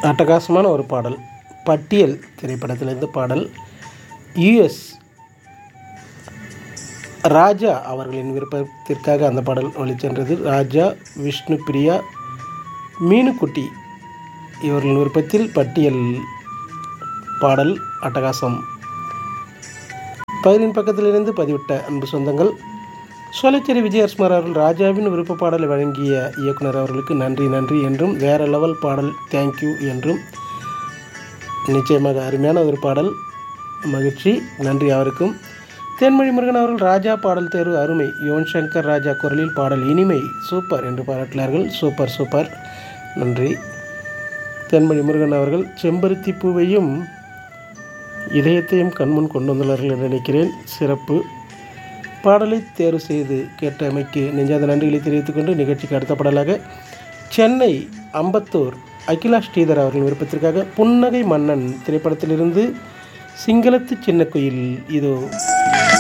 அட்டகாசமான ஒரு பாடல் பட்டியல் திரைப்படத்திலிருந்து பாடல் யுஎஸ் ராஜா அவர்களின் விருப்பத்திற்காக அந்த பாடல் ஒளிச்சென்றது ராஜா விஷ்ணு பிரியா மீனுக்குட்டி இவர்களின் விருப்பத்தில் பட்டியல் பாடல் அட்டகாசம் பதினின் பக்கத்திலிருந்து பதிவிட்ட அன்பு சொந்தங்கள் சோலைச்சேரி விஜயகுமார் அவர்கள் ராஜாவின் விருப்ப பாடலை வழங்கிய இயக்குனர் அவர்களுக்கு நன்றி நன்றி என்றும் வேற லெவல் பாடல் தேங்க்யூ என்றும் நிச்சயமாக அருமையான ஒரு பாடல் மகிழ்ச்சி நன்றி அவருக்கும் தேன்மொழி முருகன் அவர்கள் ராஜா பாடல் தேர்வு அருமை யுவன் சங்கர் ராஜா குரலில் பாடல் இனிமை சூப்பர் என்று பாராட்டினார்கள் சூப்பர் சூப்பர் நன்றி தேன்மொழி முருகன் அவர்கள் செம்பருத்தி பூவையும் இதயத்தையும் கண்முன் கொண்டு வந்துள்ளார்கள் என்று நினைக்கிறேன் சிறப்பு பாடலை தேர்வு செய்து கேட்டமைக்கு நெஞ்சாத நன்றிகளை தெரிவித்துக் கொண்டு நிகழ்ச்சிக்கு அடுத்த பாடலாக சென்னை அம்பத்தூர் அகிலா ஸ்ரீதர் அவர்கள் விருப்பத்திற்காக புன்னகை மன்னன் திரைப்படத்திலிருந்து சிங்களத்து சின்ன கோயில் இதோ